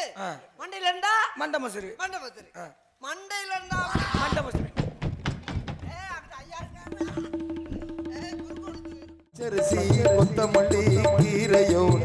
ஆ. மண்டையில இருந்தா மண்டை மசுரு மண்டை பத்திரி ஆ. மண்டையில இருந்தா மண்டை மசுரு ஏய், அப்படி ஐயா இருக்காங்க. ஏய், குறுக்கு கொடுத்து. சரிசி கொத்தமல்லி கீரையோட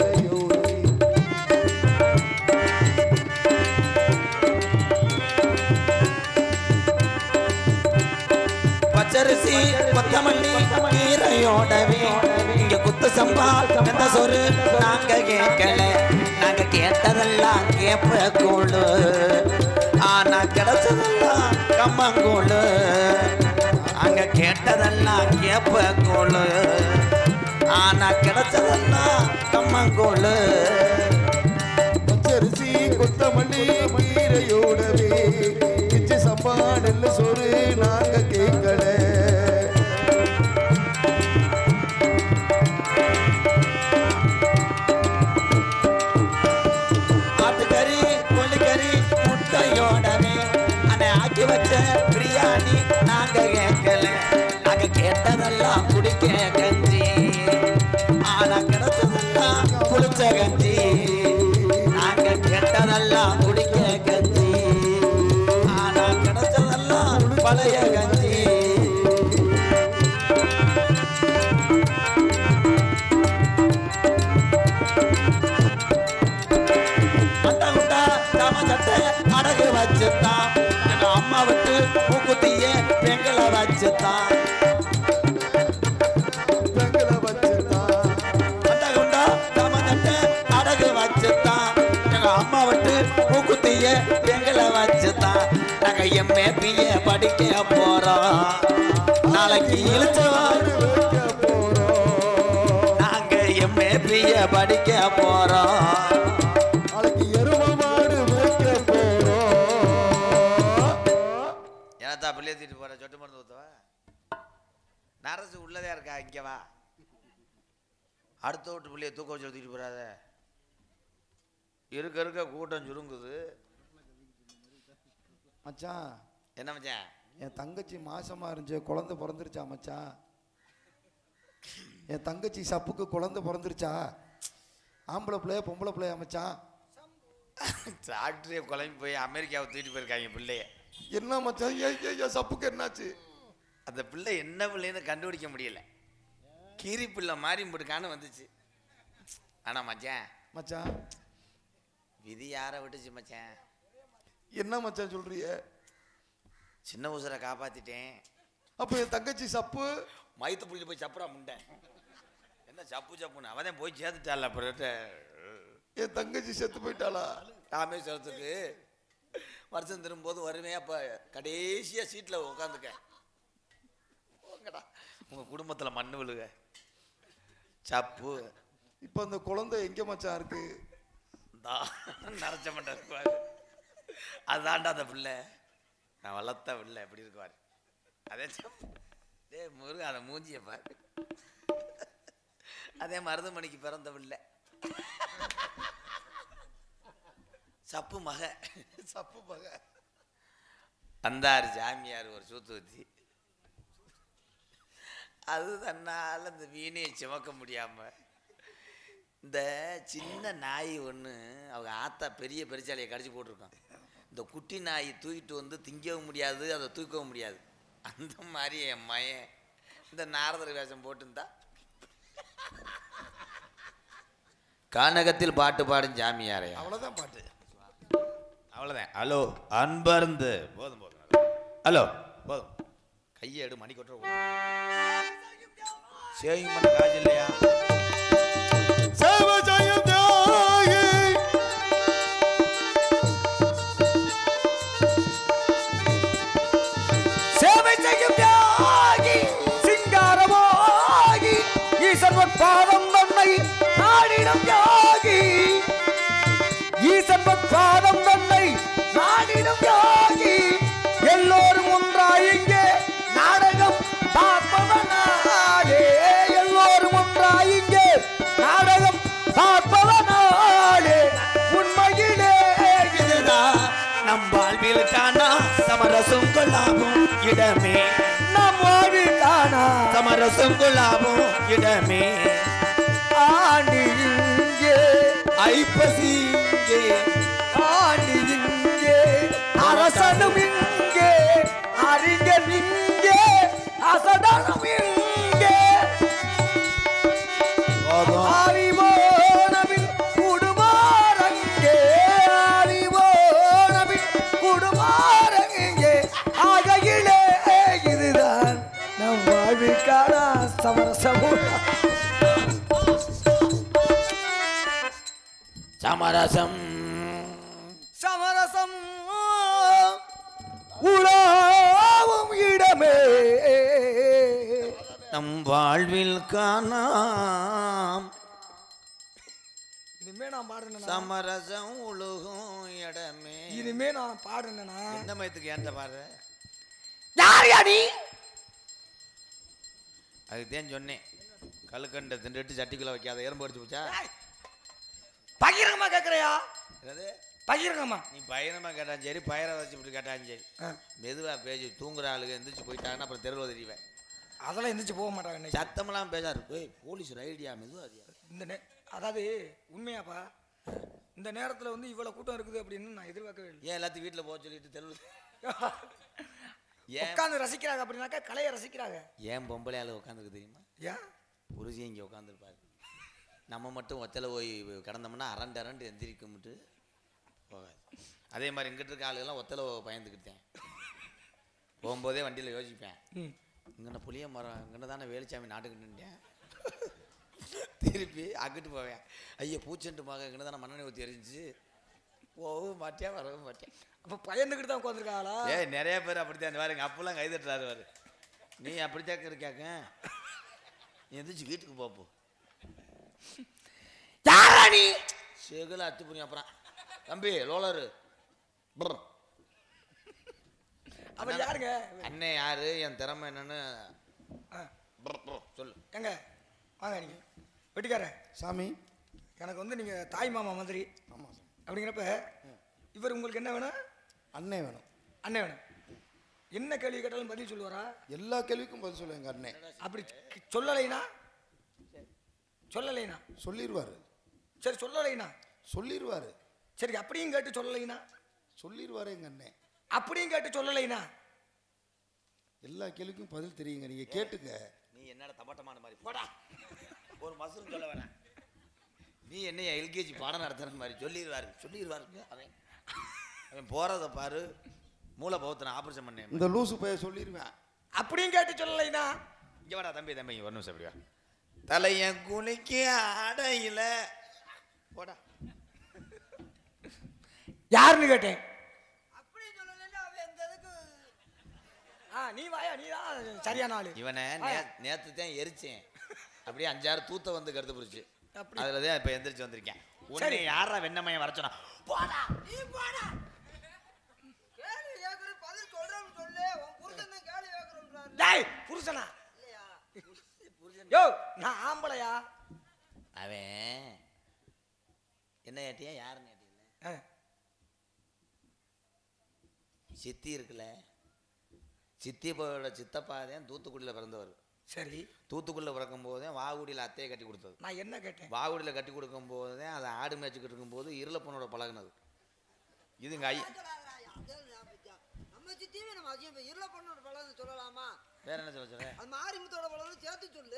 பச்சரிசி கொத்தமல்லி கீரையோடவே இங்க குத்து சம்பா எந்த சொரு நாங்க கேட்கல நாங்க கேட்டதெல்லாம் கேப்ப கூழு ஆனா கிடைச்சதெல்லாம் கம்மங்கூழு அங்க கேட்டதெல்லாம் கேப்ப கூழு ஆனா கிடைச்சதெல்லாம் கம்மங்கூழு பச்சரிசி கொத்தமல்லி கீரையோடவே கிச்சி சம்பா நெல்லு சோறு நாங்க கேட்கல ஆட்டுக்கறி கோழிக்கறி முட்டையோடவே அதை ஆக்கி வச்ச பிரியாணி நாங்க கேட்கல நாங்க கேட்டதெல்லாம் குடிக்க கஞ்சி ஆனா கிடைச்சதெல்லாம் குளிச்ச கஞ்சி நாங்க கேட்டதெல்லாம் குடிக்க கஞ்சி ஆனா கிடைச்சதெல்லாம் பழைய கஞ்சி மட்டை குட்டா தம சட்டை அடகு வச்சுத்தான் எங்க அம்மா விட்டு மூக்குத்திய பெண்களை வச்சுத்தான் பெங்களை வச்சுதான் மட்டை குண்டா தம சட்டை அடகு வச்சுத்தான் எங்க அம்மா விட்டு மூக்குத்திய பெண்களை வச்சுத்தான் நாங்க எம்ஏ பிஏ படிக்க போறோம் நாளைக்கு இழுச்சவாடு வைக்க போறோம் நாங்க எம்ஏ பிஏ படிக்க போறோம் நாளைக்கு எரும மாடு வைக்க போறோம் ஏன்னாத்தா பிள்ளைய தூக்கிட்டு போற சொட்டு மருந்து ஊத்தவா நரசு உள்ளதே இருக்கா இங்க வா அடுத்த வீட்டு பிள்ளைய தூக்க வச்சு தூக்கிட்டு போறாத இருக்க இருக்க கூட்டம் சுருங்குது மச்சான் என்ன மச்சான் என் தங்கச்சி மாசமா இருந்துச்சு குழந்தை பிறந்துருச்சா மச்சான் என் தங்கச்சி சப்புக்கு குழந்தை பிறந்துருச்சா ஆம்பளை பிள்ளைய பொம்பளை பிள்ளையா மச்சான் டாக்டரே குழம்பி போய் அமெரிக்காவை தூக்கிட்டு போயிருக்காங்க பிள்ளைய என்ன மச்சான் ஏய் ஏய், ஏய் சப்புக்கு என்னாச்சு அந்த பிள்ளை என்ன பிள்ளைன்னு கண்டுபிடிக்க முடியல கீரி பிள்ளை மாறி போட்டுக்கான்னு வந்துச்சு ஆனா மச்சான் மச்சான் விதி யாரை விட்டுச்சு மச்சான் என்ன மச்சான் சொல்றிய சின்ன உசுரை காப்பாத்திட்டேன் அப்ப என் தங்கச்சி சப்பு மயத்து புள்ளி போய் சப்புறா முண்டை என்ன சப்பு சப்புன்னு அவன் போய் சேர்த்துட்டால அப்புறம் என் தங்கச்சி செத்து போயிட்டாளா ராமேஸ்வரத்துக்கு வருஷம் திரும்பும்போது வருவேன் அப்போ கடைசியாக சீட்டில் உட்காந்துக்க போங்கடா உங்கள் குடும்பத்தில் மண்ணு விழுக சப்பு இப்ப அந்த குழந்தை எங்க மச்சான் இருக்கு தான் நரைச்ச மண்டை இருக்குவார் அதான்டா அந்த பிள்ளை நான் வளர்த்த பிள்ளை எப்படி இருக்குவார் அதே சப்பு டேய் முருகன் அதை மூஞ்சிய பாரு அதே மருதமணிக்கு பிறந்த பிள்ளை சப்பு மக சப்பு மக வந்தார் ஜாமியார் ஒரு சூத்துவத்தி அது தன்னால் இந்த மீனையை சுமக்க முடியாம இந்த சின்ன நாய் ஒன்று அவங்க ஆத்தா பெரிய பெருச்சாலையை கடிச்சு போட்டிருக்கான் இந்த குட்டி நாய் தூக்கிட்டு வந்து திங்கவும் முடியாது அதை தூக்கவும் முடியாது அந்த மாதிரி என் மயன் இந்த நாரதர் வேஷம் போட்டுருந்தா கானகத்தில் பாட்டு பாடும் ஜாமியாரையா அவ்வளவுதான் பாட்டு அவ்வளோதான் ஹலோ அன்பர்ந்து போதும் போதும் ஹலோ போதும் கையை எடு மணி கொட்டுற சேவிங் பண்ண காசு இல்லையா சேவை செய்யும் தியாகி சேவை செய்யும் தியாகி சிங்காரமாகி ஈசன் பாதம் தன்னை நாடிடும் தியாகி ஈசன் பாதம் தன்னை நாடிடும் தியாகி எல்லோரும் ஒன்றாய் இங்கே நாடகம் பார்ப்பவனாலே எல்லோரும் ஒன்றாய் இங்கே நாடகம் பார்ப்பவனாலே உண்மையிலே இதுதான் நம் வாழ்வில் காணா சமரசம் கொள்ளாகும் இடமே நம் வாழ்வில் காணா சமரசம் கொள்ளாகும் இடமே ஆண்டிங்கே ஐப்பசி இங்கே சமரசம் சமரசம் சமரசம் உலாவும் இடமே நம் வாழ்வில் காணாம் இனிமே நான் பாடுறேன் சமரசம் உழுகும் இடமே இனிமே நான் பாடுறேன்னா எந்த மயத்துக்கு ஏன்ட்ட பாரு யார் யா நீ அதுதான் சொன்னேன் கல்லுக்கண்டை திண்டுட்டு சட்டிக்குள்ள வைக்காத எறும்பு அடிச்சு போச்சா பகிரங்கமா கேக்குறியா என்னது பகிரங்கமா நீ பயணமா கேட்டாலும் சரி பயிரை வச்சு இப்படி கேட்டாலும் சரி மெதுவா பேசி தூங்குற ஆளுங்க எந்திரிச்சு போயிட்டாங்கன்னா அப்புறம் தெருவில் தெரிவேன் அதெல்லாம் எந்திரிச்சு போக மாட்டாங்க இன்னைக்கு. சத்தமெல்லாம் பேசாரு ஏய் போலீஸ் ரைடியா மெதுவா அதியா இந்த நே அதாவது உண்மையாப்பா இந்த நேரத்துல வந்து இவ்வளவு கூட்டம் இருக்குது அப்படின்னு நான் எதிர்பார்க்கவே இல்லை ஏன் எல்லாத்தையும் வீட்டில் போக சொல்லிட்டு தெருவில் ஏன் உட்காந்து ரசிக்கிறாங்க அப்படின்னாக்கா கலையை ரசிக்கிறாங்க ஏன் பொம்பளை ஆளு உட்காந்துருக்கு தெரியுமா ஏன் புருஷன் இங்கே உட்காந்துருப்பாரு நம்ம மட்டும் ஒத்தலை போய் கிடந்தோம்னா அரண்டு அரண்டு எந்திரிக்கும்ட்டு போகாது அதே மாதிரி இங்கிட்டு இருக்க ஆளுகெல்லாம் ஒத்தலை பயந்துக்கிட்டேன் போகும்போதே வண்டியில் யோசிப்பேன் ம். இங்கே புளிய மரம் இங்கே தானே வேலுச்சாமி நாட்டுக்கு நின்றேன் திருப்பி அங்கிட்டு போவேன் ஐயோ பூச்செண்டு மக இங்கே தானே மண்ணெண்ணெய் ஊற்றி எரிஞ்சு போகவும் மாட்டேன் வரவும் மாட்டேன் அப்ப பயந்துக்கிட்டு தான் உட்காந்துருக்காளா ஏய் நிறைய பேர் அப்படித்தான் பாருங்க அப்பெல்லாம் கை தட்டுறாரு பாரு நீ அப்படித்தான் இருக்காக்க நீ எந்திரிச்சு வீட்டுக்கு போ, போ யாரா நீ செகுல அத்து புரியும் அப்புறம் தம்பி லோலரு ப்ர். அவர் யாருங்க அண்ணே யாரு என் திறமை என்னன்னு ஆ, ப்ர், ப்ர், சொல்லு எங்க வாங்க நீங்க வெட்டிக்கார சாமி எனக்கு வந்து நீங்க தாய் மாமா மாதிரி ஆமாம் சாமி அப்படிங்கிறப்ப இவர் உங்களுக்கு என்ன வேணும் அண்ணே வேணும் அண்ணன் வேணும் என்ன கேள்வி கேட்டாலும் பதில் சொல்லுவாரா எல்லா கேள்விக்கும் பதில் சொல்லுங்க எங்கள் அண்ணே அப்படி கி- சொல்லலைனா சொல்லலைனா சொல்லிடுவாரு சரி சொல்லலைனா சொல்லிடுவாரு சரி அப்படியும் கேட்டு சொல்லலைனா சொல்லிடுவாரு எங்கள் அண்ணே அப்படியும் கேட்டு சொல்லலைனா எல்லா கேள்விக்கும் பதில் தெரியுங்க நீங்கள் கேட்டுங்க நீ என்னடா தப்பாட்டமான மாதிரி போடா ஒரு மசூரும் சொல்ல வேணாம் நீ என்னைய எல்கேஜி பாடம் நடத்துற மாதிரி சொல்லிடுவாரு சொல்லிடுவாருங்க அவன் அவன் போறத பாரு மூளை பௌத்தனை ஆபரேஷன் பண்ணேன் இந்த லூசு பைய சொல்லிடுவேன் அப்படியும் கேட்டு சொல்லலைனா இங்க வாடா தம்பி தம்பி இங்க ஒரு நிமிஷம் அப்படி வா தலைய குளிக்க அடையில போடா யாருன்னு கேட்டேன் அப்படி சொல்லலைன்னா அவன் எந்த இதுக்கு ஆ நீ வாயா நீ தான் சரியான ஆளு இவனை நே- நேத்து தான் எரிச்சேன் அப்படியே அஞ்சாறு தூத்த வந்து கருத்து புரிச்சு அப்படி. அதுல தான் இப்ப எந்திரிச்சு வந்திருக்கேன் உன்னை சரி. யாரா வெண்ணமைய வர சொன்னா போடா நீ போடா கேள்வி கேட்கறது பதில் சொல்றோம்னு சொல்லு உன் புருஷன் தான் கேள்வி கேட்கறோம்ன்றாரு டேய் புருஷனா இல்லையா யோ நான் ஆம்பளையா அவன் என்ன ஏட்டியா யாருன்னு ஏட்டியில ஆ, சித்தி இருக்குல்ல சித்தியோட சித்தப்பா தான் தூத்துக்குடியில் பிறந்தவர் சரி தூத்துக்குடியில் பிறக்கும் போதே வாகுடியில் அத்தையை கட்டி கொடுத்தது நான் என்ன கேட்டேன் வாகுடியில் கட்டி கொடுக்கும் போது தான் அதை ஆடு மேய்ச்சிக்கிட்டு இருக்கும்போது இருளப்பனோட பழகுனது இதுங்க ஐ நம்ம சித்தியுமே நம்ம அஜயம் இருள பொண்ணோட பழம் சொல்லலாமா வேற என்ன சொல்ல சொல்ற அது மாரிமுத்தோட பழம் சேர்த்து சொல்லு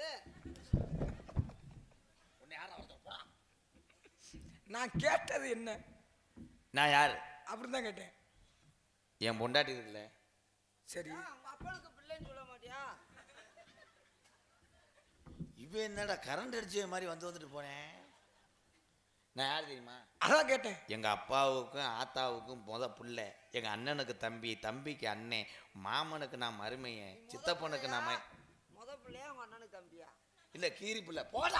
நான் கேட்டது என்ன நான் யார் அப்படின்னு தான் கேட்டேன் என் பொண்டாட்டி இருக்குல்ல சரி ஏன் உங்க அப்பனுக்கு பிள்ளைன்னு சொல்ல மாட்டியா இவன் என்னடா கரண்ட் அடிச்ச மாதிரி வந்து வந்துட்டு போனேன் நான் யார் தெரியுமா அதான் கேட்டேன் எங்க அப்பாவுக்கும் ஆத்தாவுக்கும் முத புள்ள எங்க அண்ணனுக்கு தம்பி தம்பிக்கு அண்ணன் மாமனுக்கு நான் மருமையன் சித்தப்பனுக்கு நான் ம- முத பிள்ளையா உங்க அண்ணனுக்கு தம்பியா இல்ல கீரி புள்ள போடா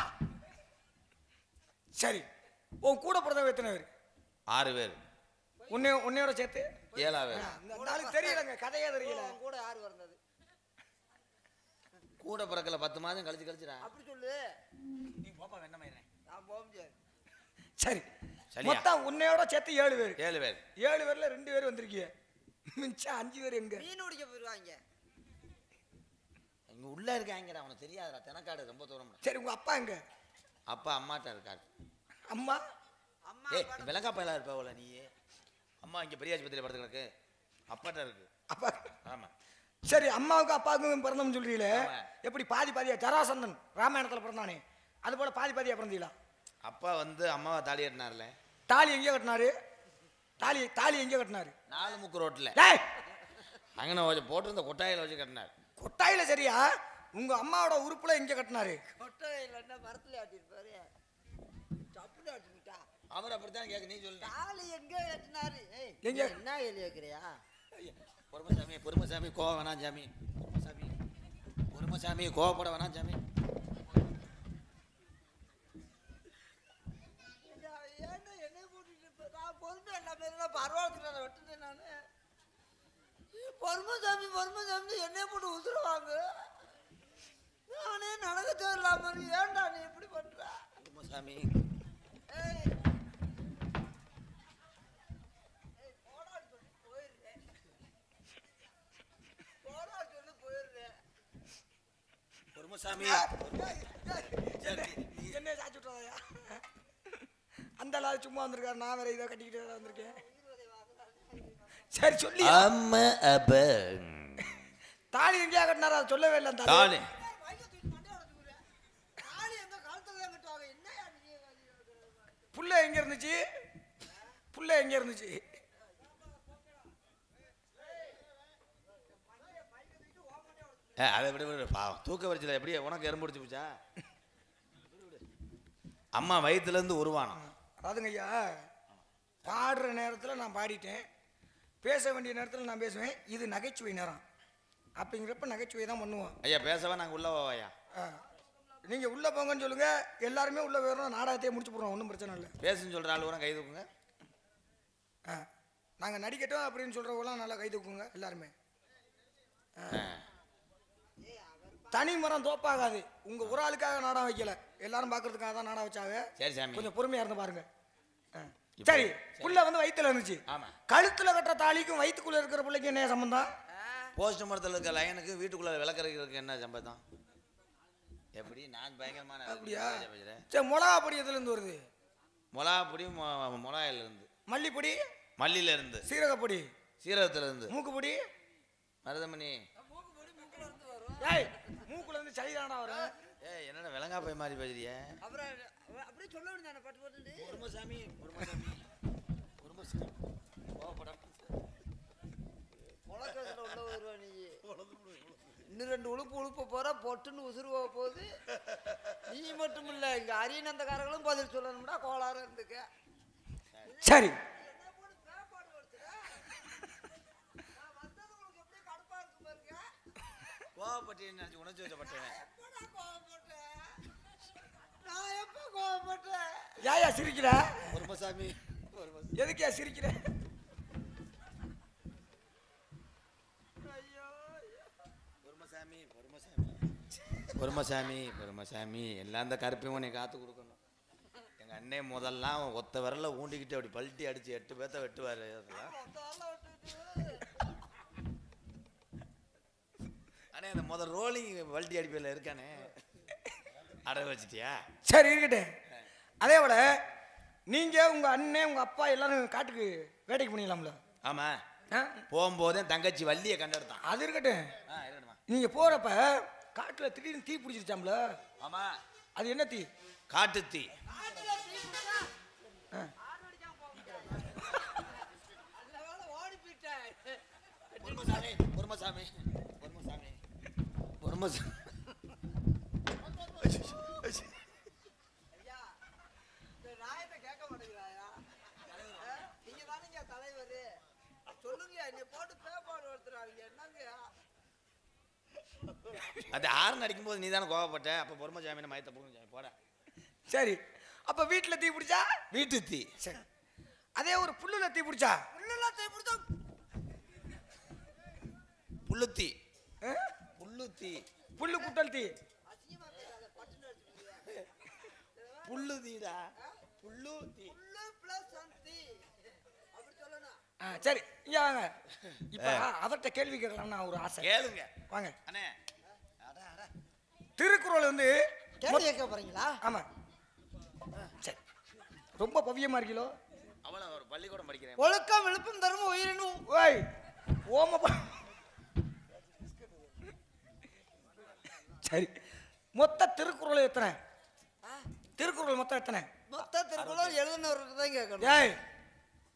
சரி உன் கூட பிறந்தவ எத்தனை பேர் ஆறு பேர் உன்னை உன்னையோட சேர்த்து ஏழா பேர் இந்த நாளுக்கு தெரியலங்க கதையே தெரியல உன் கூட யார் வந்தது கூட பிறக்கல பத்து மாதம் கழிச்சு கழிச்சுடா அப்படி சொல்லு நீ போப்பா என்ன மயிரேன் நான் போக முடியாது சரி சரியா? மொத்தம் உன்னையோட சேர்த்து ஏழு பேர் ஏழு பேர் ஏழு பேர்ல ரெண்டு பேர் வந்திருக்கீங்க மிச்சம் அஞ்சு பேர் எங்க மீன் பிடிக்க போயிருவாங்க இங்க உள்ள இருக்காங்கடா அவனுக்கு தெரியாதுடா தெனக்காடு ரொம்ப தூரம் சரி உங்க அப்பா எங்க அப்பா அம்மாட்ட இருக்காரு அம்மா அம்மா ஏய் படம் விலங்கா பயலா இருப்பாவுல நீ அம்மா இங்க பெரிய ஆஸ்பத்திரியில் படுத்து கிடக்கு அப்பாட்ட இருக்கு அப்பா ஆமா சரி அம்மாவுக்கும் அப்பாவுக்கும் பிறந்தோம்னு சொல்றீங்களே ஆமா. எப்படி பாதி பாதியா ஜராசந்தன் ராமாயணத்துல பிறந்தானே அது போல பாதி பாதியா பிறந்தீங்களா அப்பா வந்து அம்மாவை தாலி கட்டினார்ல தாலி எங்கே கட்டினாரு தாலி தாலி எங்கே கட்டினாரு நாலு முக்கு ரோட்டில் டேய் அங்கன வச்சு போட்டிருந்த கொட்டாயில வச்சு கட்டினார் கொட்டாயில சரியா உங்க அம்மாவோட உறுப்புல எங்க கட்டினாரு கொட்டை இல்லைன்னா மரத்துல ஆட்டிருப்பாரு சப்புல ஆட்டிக்கிட்டா அவர் அப்படித்தான் கேட்க நீ சொல்லு தாலி எங்க கட்டினாரு ஏய், எங்க? என்ன எழுதி வைக்கிறியா பொறுமசாமி பொறுமசாமி கோவ வேணாம் சாமி பொறுமசாமி பொறுமசாமி கோவப்பட வேணாம் சாமி ஏன்னா என்னை போட்டுட்டு இருப்ப? நான் பொறுமை எல்லாமே நான் பரவாயில்ல விட்டுட்டேன் நானு பொறுமைசாமி பொறுமைசாமி என்னை போட்டு உசுருவாங்க நானே நடக்க தேவையில்லாம இருக்கு. ஏன்டா நீ இப்படி பண்ற பொறுமசாமி ஏய் ஏய், போடான்னு சொல்லி போயிடுறேன். போடான்னு சொல்லி போயிடுறேன். பொறுமசாமி என்ன சாச்சு விட்டாதயா அந்த ஆள் சும்மா வந்திருக்காரு நான் வேற இதை கட்டிக்கிட்டு வேற வந்திருக்கேன் சரி சொல்லி அம்ம அப்ப தாலி எங்கேயா கட்டினாரு அதை சொல்லவே இல்லை அந்த ஆளு. தாலி ஏய், மைக்கை தூக்கி மண்டையில வச்சு விடுறேன். தாலி எங்க கழுத்துல தான் கட்டுவாங்க. என்னய்யா நீ புள்ள எங்க இருந்துச்சு புள்ள எங்க இருந்துச்சு ஏ, அதை விட விட பாவம் தூக்க வரிச்சல எப்படி உனக்கு எறும்பு பிடிச்சி போச்சா அம்மா வயித்துல இருந்து உருவானம் அதாவதுங்க ஐயா பாடுற நேரத்தில் நான் பாடிட்டேன் பேச வேண்டிய நேரத்தில் நான் பேசுவேன் இது நகைச்சுவை நேரம் அப்படிங்கிறப்ப நகைச்சுவை தான் பண்ணுவோம் ஐயா பேசவா நாங்க உள்ள போவாயா நீங்கள் உள்ளே போங்கன்னு சொல்லுங்க எல்லாருமே உள்ளே போயிடணும் நாடகத்தையே முடிச்சு போடுறோம் ஒன்றும் பிரச்சனை இல்லை பேசுன்னு சொல்ற ஆளு கூட கை தூக்குங்க நாங்கள் நடிக்கட்டும் அப்படின்னு சொல்கிறவங்களாம் நல்லா கை தூக்குங்க எல்லாருமே ஆ. தனி மரம் தோப்பாகாது உங்கள் ஒரு ஆளுக்காக நாடகம் வைக்கல எல்லாரும் பார்க்கறதுக்காக தான் நாடகம் வச்சாங்க சரி சாமி கொஞ்சம் பொறுமையாக இருந்து பாருங்க ஆ. இப்போ- சரி புள்ள வந்து வயித்துல இருந்துச்சு ஆமா கழுத்துல கட்டுற தாலிக்கும் வயித்துக்குள்ள இருக்கிற பிள்ளைக்கு என்ன சம்பந்தம் போஸ்ட் மரத்தில் இருக்க லைனுக்கு வீட்டுக்குள்ள விளக்கறதுக்கு என்ன சம்பந்தம் எப்படி நான் பயங்கரமான அப்படியா பேசுறேன் சரி மிளகா பொடி எதுல இருந்து வருது மிளகா பொடி மொ- மிளகாயில இருந்து மல்லிப்பொடி மல்லியில இருந்து சீரகப்பொடி சீரகத்துல இருந்து மூக்குப்பொடி மருதமணி ஏய் மூக்குல இருந்து சளி தானா வரும் ஏய் என்னடா விலங்கா போய் மாதிரி பேசுறிய அப்புறம் அப்படியே சொல்ல வேண்டியதானே பட்டு பட்டு பொறுமசாமி பொறுமசாமி பொறுமசாமி கோவப்படாம உலகத்தில் உள்ள வருவா நீ இன்னும் ரெண்டு உழுப்பு உழுப்ப போற பொட்டுன்னு உசுருவ போகுது நீ மட்டும் இல்ல இங்க அரியநந்தக்காரங்களும் பதில் சொல்லணும்னா கோளாறு இருந்துக்க சரி என்ன போட்டு பேப்பாடு கொடுத்துற? நான் வந்தது உங்களுக்கு எப்படியே கடுப்பா இருக்கு பாருங்க. கோவப்பட்டு நினைச்சு உணர்ச்சி வச்சப்பட்டேன் எப்படா கோவப்பட்டேன்? நான் எப்ப கோவப்பட்டேன்? ஏயா சிரிக்கிற பொறுமசாமி பொறுமசாமி எதுக்கியா சிரிக்கிற ஐயோ, ஐயோ. பொறுமசாமி பொறுமசாமி பொறுமசாமி பொறுமசாமி எல்லாம் இந்த கருப்பையும் உன்னை காத்து கொடுக்கணும் எங்க அண்ணே முதல்லாம் ஒத்த விரல்ல ஊண்டிக்கிட்டு அப்படி பல்ட்டி அடிச்சு எட்டு பேத்த வெட்டுவாரு அதெல்லாம் அந்த ஆளை விட்டுட்டு அண்ணே அந்த முதல் ரோலிங் பல்ட்டி அடிப்பையில் இருக்கானே அடை வச்சிட்டியா சரி இருக்கட்டும் அதே போல நீங்க உங்க அண்ணன் உங்க அப்பா எல்லாரும் காட்டுக்கு வேட்டைக்கு பண்ணிடலாம்ல ஆமா ஆ? போகும்போதே தங்கச்சி வள்ளியை கண்டெடுத்தான் அது இருக்கட்டும் ஆ இருக்கட்டுமா நீங்க போறப்ப காட்டுல திடீர்னு தீ பிடிச்சிருச்சாம்ல ஆமா அது என்ன தீ காட்டுத்தீ ஆட்டுல தீ பிடிச்சா, ஆ. ஆடு அடிக்காம போக முடியாது. நல்ல வேளை ஓடி போயிட்டேன். பொறுமசாமி பொறுமசாமி பொறுமசாமி பொறுமசாமி ஐயா, இந்த நாயத்தை கேட்க மாட்டேங்கிறாயா? ஆ? நீங்க தானேங்க தலைவரு. சொல்லுங்க என்னை போட்டு பேப்பாடு ஒருத்தராங்க என்னங்க அது ஆறு அடிக்கும் போது நீ தானே கோவப்பட்ட அப்போ பொறுமசாமி மயத்தை பொறுமசாமி போட சரி அப்ப வீட்டுல தீ பிடிச்சா வீட்டு தீ சரி அதே ஒரு புல்லுல தீ பிடிச்சா உள்ளெல்லாம் தீ பிடிச்சா புல்லுத்தீ ஆ? புல்லுத்தீ புல்லு குட்டல் தீ அசிங்கமா பேசாத பட்டுன்னு அடிச்சுக்கிறியா? புல்லு தீடா புல்லு தீ புல்லு plus one தீ. அப்படி சொல்லணும் ஆ, சரி இங்க வாங்க இப்ப அவர்கிட்ட கேள்வி கேட்கலாம்னு ஒரு ஆசை கேளுங்க வாங்க அண்ணே அட அட திருக்குறள் வந்து கேள்வி கேட்க போறீங்களா ஆமா சரி ரொம்ப பவியமா இருக்கீங்களோ அவளை ஒரு பள்ளிக்கூடம் படிக்கிறேன் ஒழுக்கம் விழுப்பும் தரும் உயிரினும் ஓய் ஓம ப- சரி மொத்த திருக்குறள் எத்தனை திருக்குறள் மொத்தம் எத்தனை மொத்த திருக்குறள் எழுதுனவர்கிட்ட தான் கேட்கணும் ஏய்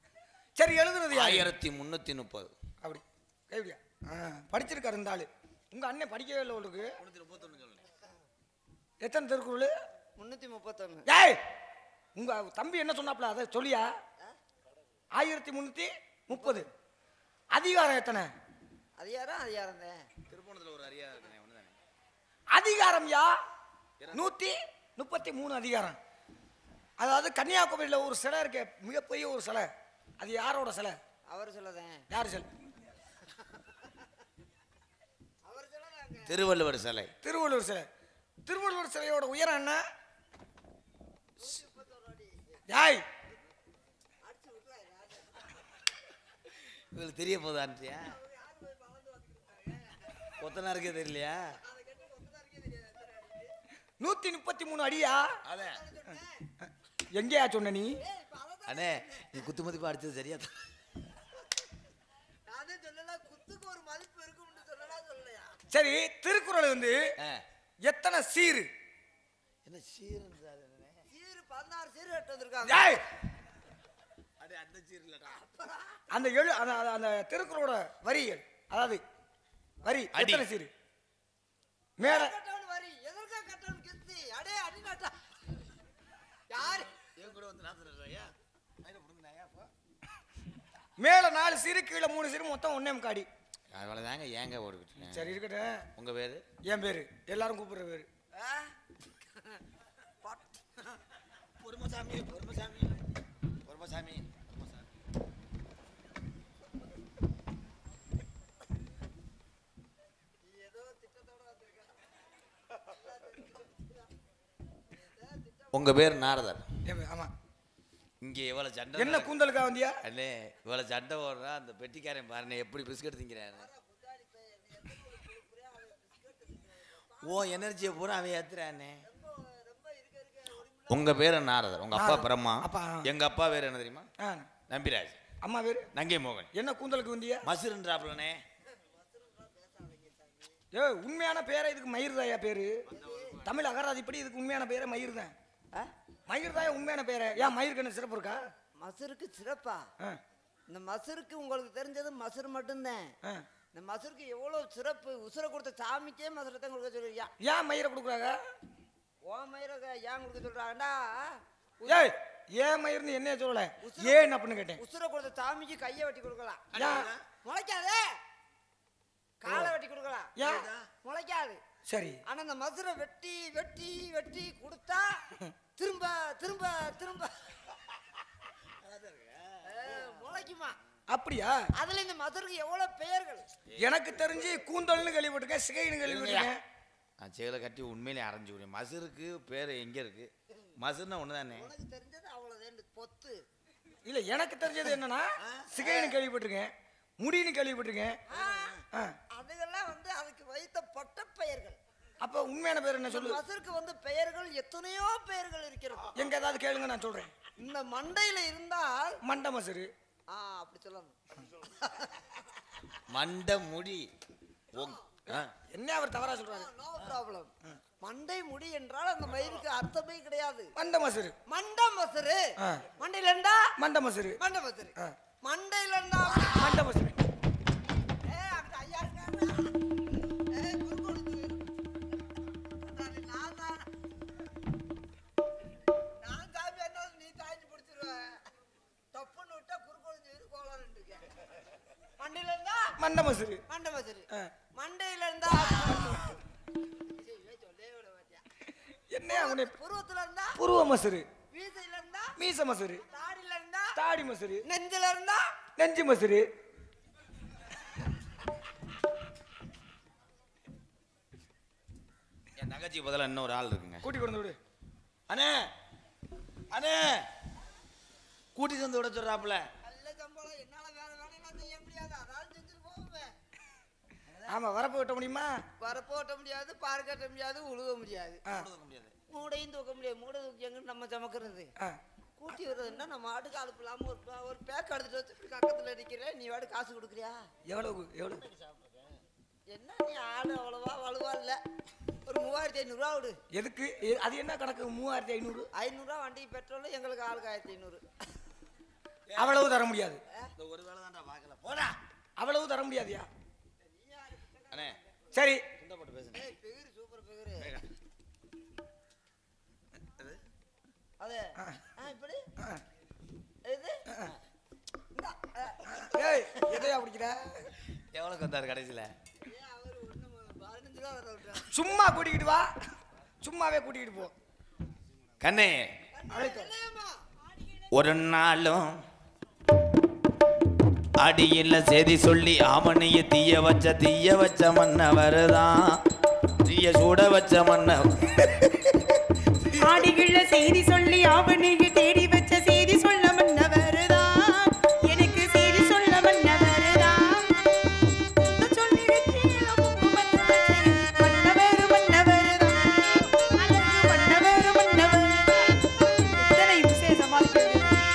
சரி எழுதுறது யாரு ஆயிரத்தி முன்னூத்தி முப்பது அப்படி கைவிடியா ஆ படிச்சிருக்காரு இந்த ஆளு உங்க அண்ணன் படிக்கவே இல்லை உங்களுக்கு முன்னூத்தி முப்பத்தொன்னு சொல்லுங்க எத்தனை திருக்குறள் முன்னூத்தி முப்பத்தொன்னு ஏய் உங்க தம்பி என்ன சொன்னாப்ல அதை சொல்லியா ஆயிரத்தி முந்நூற்றி முப்பது அதிகாரம் எத்தனை அதிகாரம் அதிகாரம் தான் திருப்பணத்துல ஒரு அரியா இருக்குனே ஒண்ணுதானே அதிகாரம் யா நூற்றி முப்பத்தி மூணு அதிகாரம் அதாவது கன்னியாகுமரியில் ஒரு சிலை இருக்கு மிகப்பெரிய ஒரு சிலை அது யாரோட சிலை அவர் சொல்லதேன் யார் சிலை அவர் சொல்லதாங்க திருவள்ளுவர் சிலை திருவள்ளுவர் சிலை திருவள்ளுவர் சிலையோட உயரம் என்ன யாய் உங்களுக்கு தெரிய போதான்ட்டியா கொத்தனாருக்கே தெரியலையா நூற்றி முப்பத்தி மூணு அடியா அதான் எங்கேயா சொன்ன நீ அண்ணே நீ குத்து மதிப்பு அடிச்சது சரியா நானே சொல்லல குத்துக்கு ஒரு மதிப்பு இருக்கும்னு சொல்லலாம் சொல்லலையா சரி திருக்குறள் வந்து ஆ. எத்தனை சீரு என்ன சீரன் சார் சீரு பதினாறு சீரு எட்டு வந்திருக்காங்க ஏய் அடே அந்த சீர் இல்லடா அந்த எழு அந்த அந்த- அந்த திருக்குறளோட வரிகள் அதாவது வரி அடி. எத்தனை சீரு மேல கட்டவன் வரி எதற்கா கட்டவன் கிஸ்தி அடே அடி நாட்டா யாரு என் கூட வந்து நாத்து நடுறாயா மேல நாலு சீரு கீழே மூணு சீரு மொத்தம் ஒன்னே முக்காடி அவ்வளோதாங்க ஏங்க ஓடிக்கிட்டு சரி இருக்கட்டும் உங்க பேரு என் பேரு எல்லாரும் கூப்பிடுற பேரு ஆ? பொறுமசாமி பொறுமசாமி பொறுமசாமி உங்க பேர் நாரதர் என் பேரு, ஆமா இங்க எவ்வளவு சண்டை என்ன நடக்கு- கூந்தலுக்கா வந்தியா அண்ணே இவ்வளவு சண்டை ஓடுறா அந்த பெட்டிக்காரன் பாருண்ணே எப்படி பிஸ்கட் திங்கிறாரு ஓ எனர்ஜியை பூரா அவன் ஏத்துறானே உங்க பேரு நாரதர் உங்க அப்பா நாரதர். பிரம்மா அப்பா, ஆ. எங்க அப்பா பேர் என்ன தெரியுமா ஆ, நம்பிராஜ் அம்மா பேரு நங்கை மோகன் என்ன கூந்தலுக்கு வந்தியா மசுருன்றாப்லனே ஏ உண்மையான பேரை இதுக்கு மயிர் தாயா பேரு தமிழ் அகராதிப்படி இதுக்கு உண்மையான பேரே மயிர் தான் ஆ? மயிர் தாயா உண்மையான பேரை ஏன் மயிருக்கு என்ன சிறப்பு இருக்கா மசருக்கு சிறப்பா ஆ, இந்த மசருக்கு உங்களுக்கு தெரிஞ்சது மசரு மட்டும்தான் ஆ. இந்த மசருக்கு எவ்வளவு சிறப்பு உசுர கொடுத்த சாமிக்கே மசரை தான் கொடுக்க சொல்றியா ஏன் மயிரை கொடுக்குறாங்க ஓ மயிர ஏன் கொடுக்க சொல்றாங்கடா ஏய் ஏன் மயிர்னு என்ன சொல்லல ஏன் அப்படின்னு கேட்டேன் உசுர கொடுத்த சாமிக்கு கையை வெட்டி கொடுக்கலாம் ஏன் முளைக்காதே காலை வெட்டி கொடுக்கலாம் ஏன்? முளைக்காது சரி ஆனா இந்த மதுரை வெட்டி வெட்டி வெட்டி கொடுத்தா திரும்ப திரும்ப திரும்ப ஆ, முளைக்குமா அப்படியா அதுல இந்த மதுரைக்கு எவ்வளவு பெயர்கள் எனக்கு தெரிஞ்சு கூந்தல்னு கேள்விப்பட்டிருக்கேன் சிகைன்னு கேள்விப்பட்டிருக்கேன் நான் சேலை கட்டி உண்மையிலே அரைஞ்சு விடுவேன் மசுருக்கு பேர் எங்க இருக்கு மசுர்னா ஒண்ணுதானே உனக்கு தெரிஞ்சது அவ்வளவுதான் பொத்து இல்ல எனக்கு தெரிஞ்சது என்னன்னா சிகைன்னு கேள்விப்பட்டிருக்கேன் முடின்னு கேள்விப்பட்டிருக்கேன் ஆ. அதுகெல்லாம் வந்து அதுக்கு வைத்த பட்ட பெயர்கள் அப்ப உண்மையான பேர் என்ன இந்த சொல்லு மதுருக்கு வந்து பெயர்கள் எத்தனையோ பெயர்கள் இருக்கிறது எங்க ஏதாவது கேளுங்க நான் சொல்றேன் இந்த மண்டையில இருந்தால் மண்ட மசரு ஆ அப்படி சொல்லணும் மண்டை முடி உங்- ஆ, என்ன அவர் தவறா சொல்றாரு நோ ப்ராப்ளம் மண்டை முடி என்றால் அந்த மயிருக்கு அர்த்தமே கிடையாது மண்ட மசரு மண்ட மசரு ஆ. மண்டையில இருந்தா மண்ட மசரு மண்ட மசரு ஆ. மண்டையில இருந்தா மண்ட மசரு ஏய், அங்க ஐயா இருக்காரா? ஏய், குறுக்கோளுக்கு. அதானே, நான் தான். நான் காப்பி ஆனாலும் நீ தாய்ச்சி பிடிச்சிருவ. தப்புன்னு விட்டா குறுக்கோளுக்கு இரு, கோளாறுன்னு இருக்க. மண்டையில இருந்தா மண்ட மசரு மண்டை மசரு ஆ. மண்டையில இருந்தா சொல்லவே விட மாட்டியா என்னையா உன்னை புருவத்துல இருந்தா புருவ மசரு வீசையில இருந்தா மீச மசரு தாடியில இருந்தா தாடி மசரு நெஞ்சில இருந்தா நெஞ்சு மசரு என் தங்கச்சி பதிலா இன்னொரு ஆள் இருக்குங்க கூட்டி கொண்டு விடு அண்ணே அண்ணே கூட்டிட்டு வந்து விட சொல்றாப்புல நல்ல சம்பளம் என்னால வேற வேலையெல்லாம் செய்ய முடியாது அதாவது செஞ்சுட்டு போவேன் ஆமா வரப்பு வெட்ட முடியுமா வரப்பு ஓட்ட முடியாது பாரு கட்ட முடியாது உழுக முடியாது ஆ. மூடையும் தூக்க முடியாது மூடை தூக்கி எங்க நம்ம சமக்கிறது ஆ. கூட்டி வர்றதுன்னா நம்ம ஆட்டுக்கு அலுப்பு இல்லாம ஒரு பே- ஒரு பேக் எடுத்துட்டு வந்து இப்படி பக்கத்துல நிக்கிறேன் நீ வாடு காசு கொடுக்குறியா எவ்வளவு எவ்வளவு என்ன நீ ஆளு அவ்வளவா வலுவா இல்ல ஒரு மூவாயிரத்தி ஐநூறுரூவா விடு எதுக்கு எ- அது என்ன கணக்கு மூவாயிரத்தி ஐநூறு ஐநூறுரூவா வண்டி பெட்ரோல் எங்களுக்கு ஆளுக்கு ஆயிரத்தி ஐநூறு அவ்வளவு தர முடியாது இந்த ஒரு வேலை தான்டா பார்க்கல போடா அவ்வளவு தர முடியாதுயா அண்ணே சரி ஏய், பெகுரு, சூப்பர் பெகுரு. அது, ஆ, இப்படி? இது? இந்தா, ஆ, ஏய் எதையா பிடிக்கிற எவ்வளோக்கு வந்தார் கடைசியில் ஏன் அவரு ஒண்ணு பதினஞ்சு ரூபா வர விட்டாரு. சும்மா கூட்டிக்கிட்டு வா சும்மாவே கூட்டிக்கிட்டு போ கண்ணே அழைக்க இல்லையம்மா. ஒரு நாளும் அடியில் செய்தி சொல்லி ஆமணிய தீய வச்ச தீய வச்ச மன்னவர்தான் தீய சூட வச்ச மன்ன ஆடிகள செய்தி சொல்லி அவனுக்கு தேடி வச்ச செய்தி சொல்ல மன்னவருதான் எனக்கு செய்தி சொல்ல மன்னவருதான் சொல்லி மன்னவர் மன்னவருதான் மன்னவர் மன்னவர் எத்தனை விசேஷமா இருக்கிறது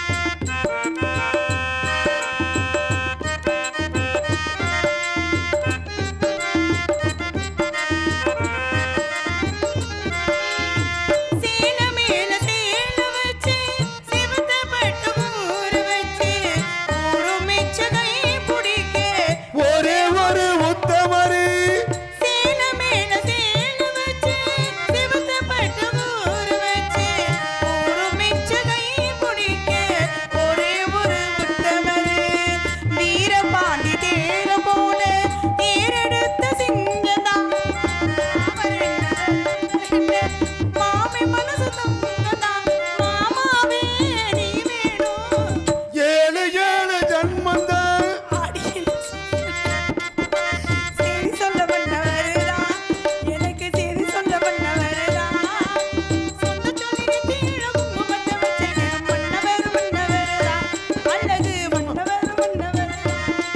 சேல மேல சேல வச்சு சிவத்த பட்டு ஊற வச்சு ஊரு மிச்ச கை பிடிக்க ஒரே ஒரு உத்தமரு சேல மேல சேல வச்சு சிவத்த பட்டு ஊற வச்சு ஊரு மிச்ச கை பிடிக்க ஒரே ஒரு உத்தமரு வீரபாண்டி தேர போல தேரெடுத்த சிங்கதான் அவர் என்ன மாமி மனசு தங்கதான் மாமாவே நீ வேணும் ஏழு ஏழு ஜன்மந்தான் அடியில் சரி சொல்ல பண்ணவருதா எனக்கு சரி சொல்ல பண்ணவருதா சொந்த சொல்லி கீழே குங்குமத்தை வச்சேன் மன்னவர் மன்னவருதா அழகு மன்னவர் மன்னவருதா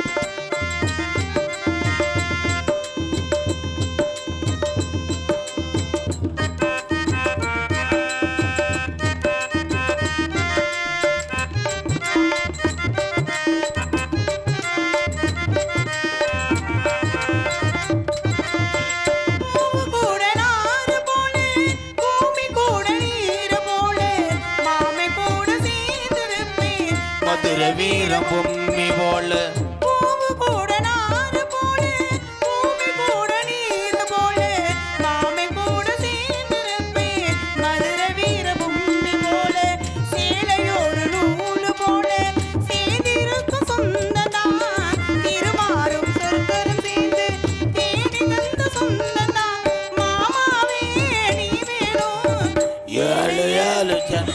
பூவு கூட நாறு போலே பூமி கூட நீர் போலே மாமை கூட சேர்ந்திருப்பேன் மதுர வீரம் பொம்மி போல பூவு கூட நாறு போலே பூமி கூட நீர் போலே மாமை கூட சேர்ந்திருப்பேன் மதுர வீர பூமி போலே சேலையோடு நூலு போலே சேர்ந்திருக்கும் சொந்ததான் திருமாறும் சொற்கரும் சேர்ந்து தேடி தந்த சொந்ததான் மாமாவே நீ வேணும் ஏழு ஏழு ஜன்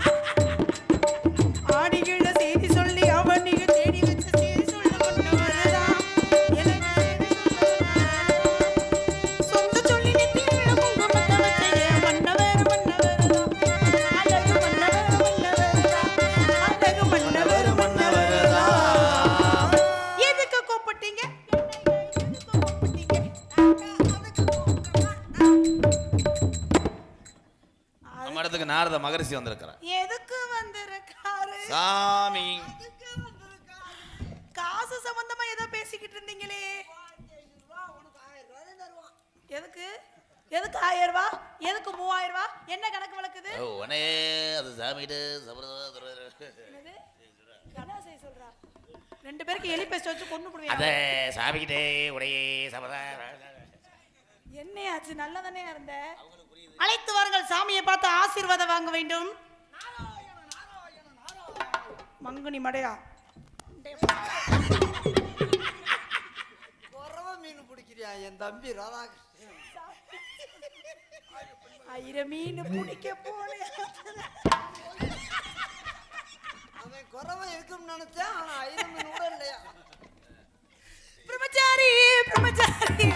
ஆடிகள செய்தி சொல்லி அவனிக தேடி வச்ச செய்தி சொல்ல கொண்டவர்தான் எனக்கு செய்தி சொல்ல சொந்த சொல்லி நெத்தியில குங்குமத்தை வச்ச மன்னவர் மன்னவர்தான் அழகு மன்னவர் மன்னவர்தான் அழகு மன்னவர் மன்னவர்தான் எதுக்கு கூப்பிட்டீங்க எதுக்கு கூப்பிட்டீங்க நம்ம இடத்துக்கு நாரத மகரிஷி வந்திருக்கிறார் எதுக்கு வந்திருக்காரு சாமி எதுக்கு வந்திருக்காரு? காசு சம்பந்தமா ஏதோ பேசிக்கிட்டு இருந்தீங்களே எதுக்கு எதுக்கு ஆயிரம் ரூபா எதுக்கு மூவாயிரம் ரூபா என்ன கணக்கு வழக்குது ஓ உனே அது சாமிட்டு சபரதா என்னது என்ன செய்ய சொல்றா ரெண்டு பேருக்கு எலி பேஸ்ட் வச்சு கொண்டு அத போடுவீங்க சாமிக்கிட்டே உடையே சபரதா என்னையாச்சு நல்லா தானே இருந்த அழைத்து வாருங்கள் சாமியை பார்த்து ஆசீர்வாதம் வாங்க வேண்டும் மங்குனி மடையா குறவ மீன் பிடிக்கிறியா என் தம்பி ராதாகிருஷ்ணன் ஆயிரம் மீன் பிடிக்க போனேன் அவன் குறவை இருக்கும்னு நினைச்சேன் ஆனா ஐரம் மீன் கூட இல்லையா பிரம்மச்சாரி பிரம்மச்சாரி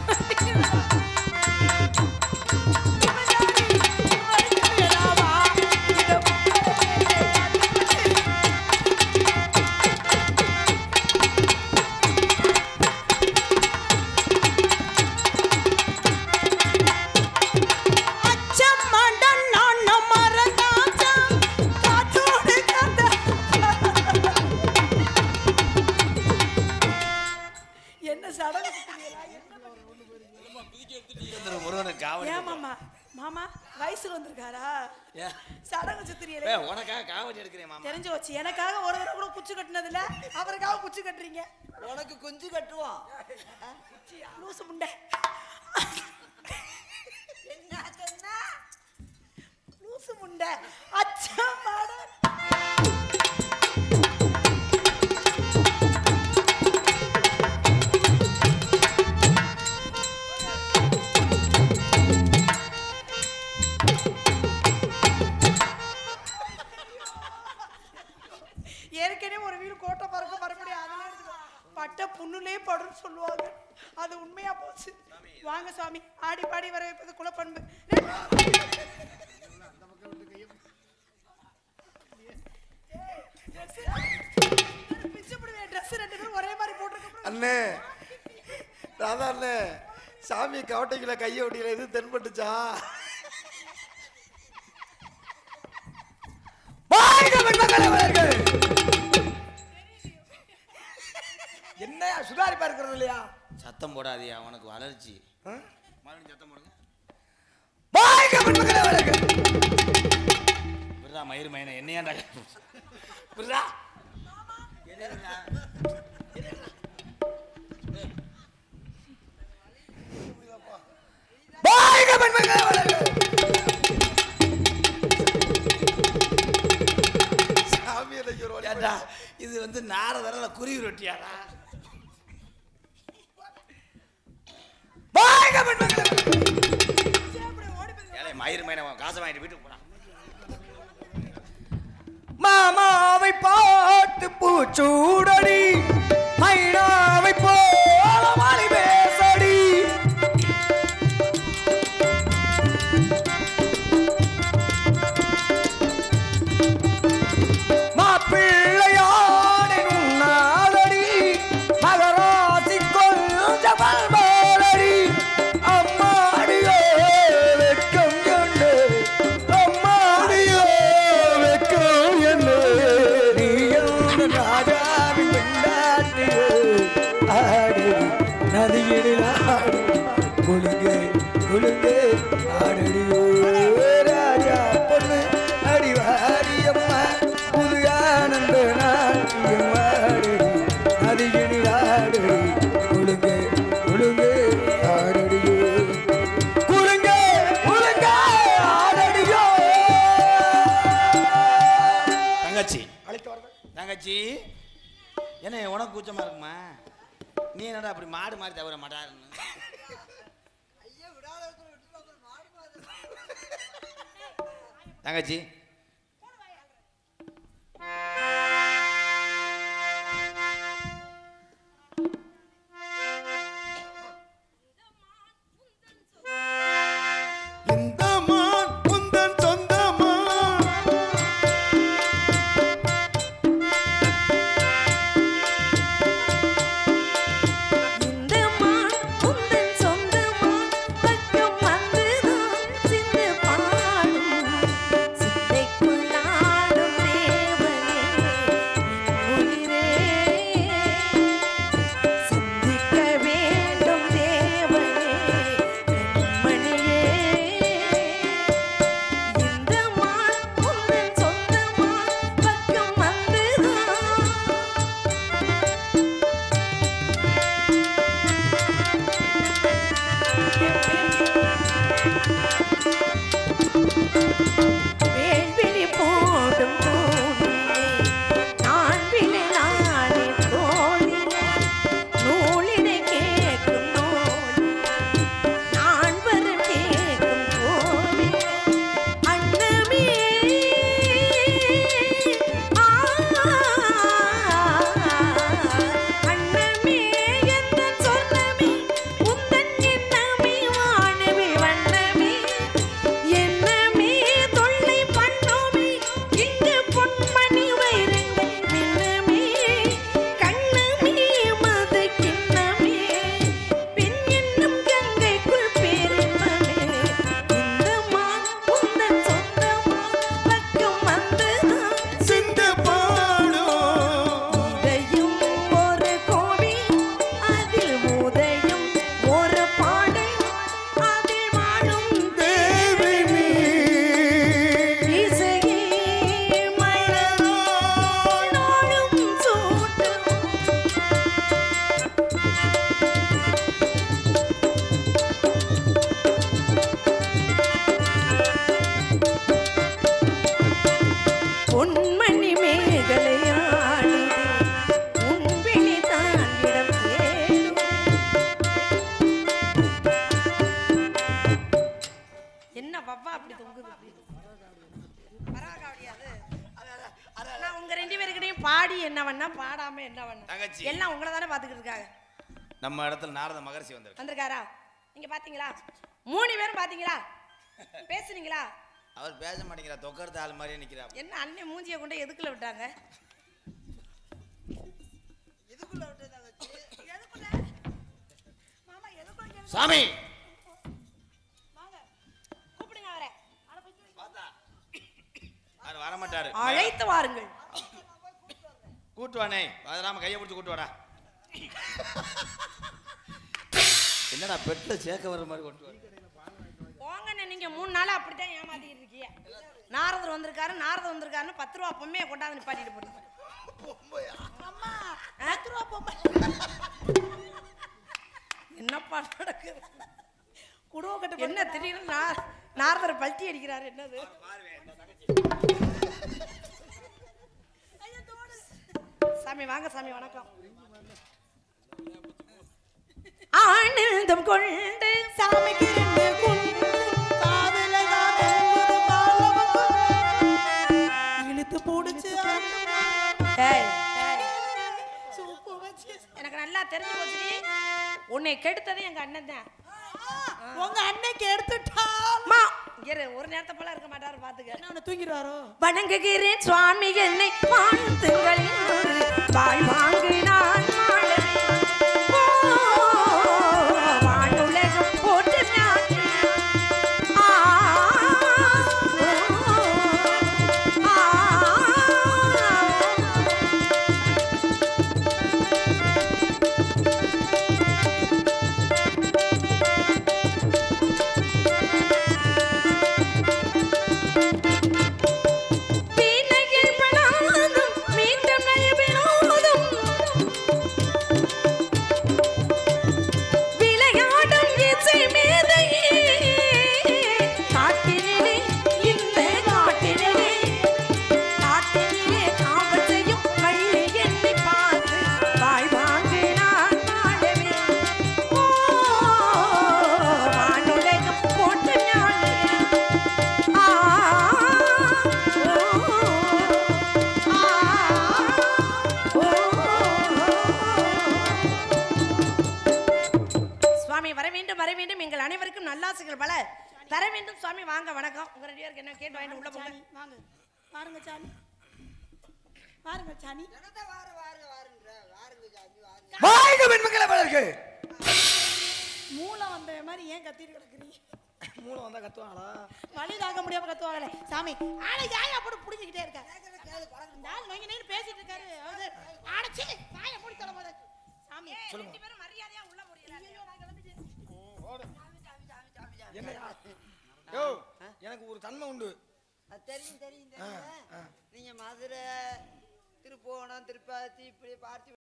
அச்சம் மண்டன் நான் மறந்தாச்சம் காத்தோடு காத்த என்ன சடங்கு முருகனுக்கு காவடி ஏமாமா மாமா வயசுல வந்திருக்காரா ஏன்? சடங்கு சுத்திரியலே ஏய், உனக்காக காவடி எடுக்கிறேன் மாமா தெரிஞ்சு வச்சு எனக்காக ஒரு தடவை கூட குச்சி கட்டினது இல்ல அவருக்காக குச்சி கட்டுறீங்க உனக்கு குஞ்சு கட்டுவோம் லூசு முண்டை என்ன சொன்ன லூசு முண்டை அச்சா மாடன் ஏற்கனவே ஒரு வீடு கோட்டை பறக்க மறுபடியும் அதுல இருந்து பட்ட புண்ணுலே படுன்னு சொல்லுவாங்க அது உண்மையா போச்சு வாங்க சாமி ஆடி பாடி வர வைப்பது குலப்பண்பு பிச்சு போடுவேன் ட்ரெஸ் ரெண்டு பேரும் ஒரே மாதிரி போட்டிருக்கோம் அண்ணே ராதா அண்ணே சாமி கவட்டைக்குள்ள கையை ஒட்டியில எது தென்பட்டுச்சா வாழ்க பெண்மக்களே வளர்கள் என்னையா சுதாரிப்பா இருக்கிறது இல்லையா சத்தம் போடாதியா உனக்கு அலர்ஜி மறுபடியும் சத்தம் போடுங்க வாழ்க பெண்மக்களே வளர்கள் விடுறா மயிறு மயனை என்னையாண்டா விடுறா வாழ்க பெண்மக்களே வளர்கள் சாமி எனக்கு ஒரு வழி ஏண்டா இது வந்து நாரதரல குருவி ரொட்டியாடா வாழ்க பெண்மக்களே வளர்கள். ஏழை மயிறு மயனை உன் காசை வாங்கிட்டு வீட்டுக்கு போடா மாமாவை பார்த்து பூச்சூடடி மைனாவை போல மொழி பேசடி மாப்பிள்ளையாடின் உன்னாலடி மகராசி கொஞ்சம் பல்பாலடி அம்மாடியோ வெக்கம் கொண்டு அம்மாடியோ வெக்கம் என்ன நீ எந்த ராஜாவின் பெண்டாட்டியோ ஆடு நதியினில் ஆடு குலுங்கே குலுங்கே ஆடடியோ ராஜா பொண்ணு அடிவாரியம்மா புது ஆனந்த நாட்டியம் ஆடடி நதியினில் ஆடடி குலுங்கே குலுங்கே ஆடடியோ குலுங்கே குலுங்கே ஆடடியோ தங்கச்சி தங்கச்சி என்ன உனக்கு கூச்சமா இருக்குமா நீ என்னடா அப்படி மாடு மாதிரி தவிர மாட்டாருன்னு தங்கச்சி இந்த மான் உந்தன் சொந்தமா இந்த மான் உந்தன் சொந்தமா பக்கம் வந்துதான் சிந்து பாடும் சிந்தை ஆடாம என்ன பண்ண தங்கச்சி. எல்லாம் உங்களை தானே பாத்துக்கிட்டு இருக்காங்க நம்ம இடத்துல நாரத மகர்ஷி வந்திருக்கு வந்திருக்காரா நீங்க பாத்தீங்களா மூணு பேரும் பாத்தீங்களா பேசுனீங்களா அவர் பேச மாட்டேங்கிறா தொக்கறது ஆள் மாதிரியே நிக்கிறா என்ன அண்ணன் மூஞ்சிய கொண்டு எதுக்குள்ள விட்டாங்க இதுக்குள்ள விட்டு தங்கச்சி எதுக்குள்ள மாமா எதுக்குள்ள சாமி வாங்க கூப்பிடுங்க அவரை அவர் வரமாட்டாரு அழைத்து வாருங்கள் கூட்டு வானே அதனாம கையை பிடிச்சி கூட்டு வாடா என்னடா பெட்ல சேர்க்க வர மாதிரி கொண்டு வர போங்கண்ணே நீங்க மூணு நாளா அப்படித்தான் ஏமாத்திக்கிட்டு இருக்கீங்க நாரதர் வந்திருக்காரு நாரதர் வந்திருக்காருன்னு பத்து ரூபா பொம்மையை கொண்டாந்து நிப்பாட்டிட்டு போறீங்க அம்மா பத்து ரூபா பொம்மை என்னப்பா நடக்குது குடும்ப கட்டு என்ன திடீர்னு நா- நாரதர் பல்ட்டி அடிக்கிறாரு என்னது சாமி வாங்க சாமி வணக்கம் ஆனந்தம் கொண்டு சாமிக்கு ரெண்டு குண்டு காதல இழுத்து போடுச்சு எனக்கு நல்லா தெரிஞ்சு போச்சு உன்னை கெடுத்தது எங்க அண்ணன் தான் உங்க அன்னைக்கு எடுத்துட்டா அம்மா, இங்க இரு, ஒரு நேரத்தை போல இருக்க மாட்டாரு பாத்துக்க நான் தூங்கிடுவாரோ வணங்குகிறேன் சுவாமி என்னை வாழ்த்துங்கள் என்று வாழ் வாங்கு நான் வாழவே. ஓ, வானுலகம் போற்று ஞானி. ஆ, ஓ, ஆ. வீணையில் பலாதும் மீண்டும் நயவினோதும் விளையாடும் இசை மேதையே காட்டினிலே இந்த காட்டினிலே காட்டினிலே காவல் செய்யும் வள்ளி என்னை பார்த்து வாழ்வாங்கு நான் வாழவே ஓ வானுலகம் போட்டு ஞானே ஆ சுவாமி வர வேண்டும் வர வேண்டும் எங்கள் அனைவருக்கும் நல்லாசுகள் பல தர வேண்டும் சுவாமி வாங்க வணக்கம் உங்க ரெண்டு பேருக்கு என்ன கேட்டு வாங்கிட்டு உள்ள போங்க வாங்க பாருங்க சாமி பாருங்க சாமி என்னத்த வாரு வாரு வாருன்ற வாருங்க சாமி வாருங்க வாழ்க பெண்மக்களை பலருக்கு மூளை வந்த மாதிரி ஏன் கத்திட்டு கிடக்குறீங்க மூளை வந்தா கத்துவாங்களா வலி தாங்க முடியாம கத்துவாங்களே சாமி ஆளை யாயா போட்டு புடிச்சிக்கிட்டே இருக்க நாள் நொங்கி நொங்கி பேசிட்டு இருக்காரு அவரு ஆடச்சி வாயை மூடி தர போத சாமி ரெண்டு பேரும் மரியாதையா உள்ள முடியல என்னையா யோ எனக்கு ஒரு தன்மை உண்டு அது தெரியும் தெரியும் தெரியும் நீங்க மதுரை திருப்போணம் திருப்பாச்சி இப்படி பார்த்து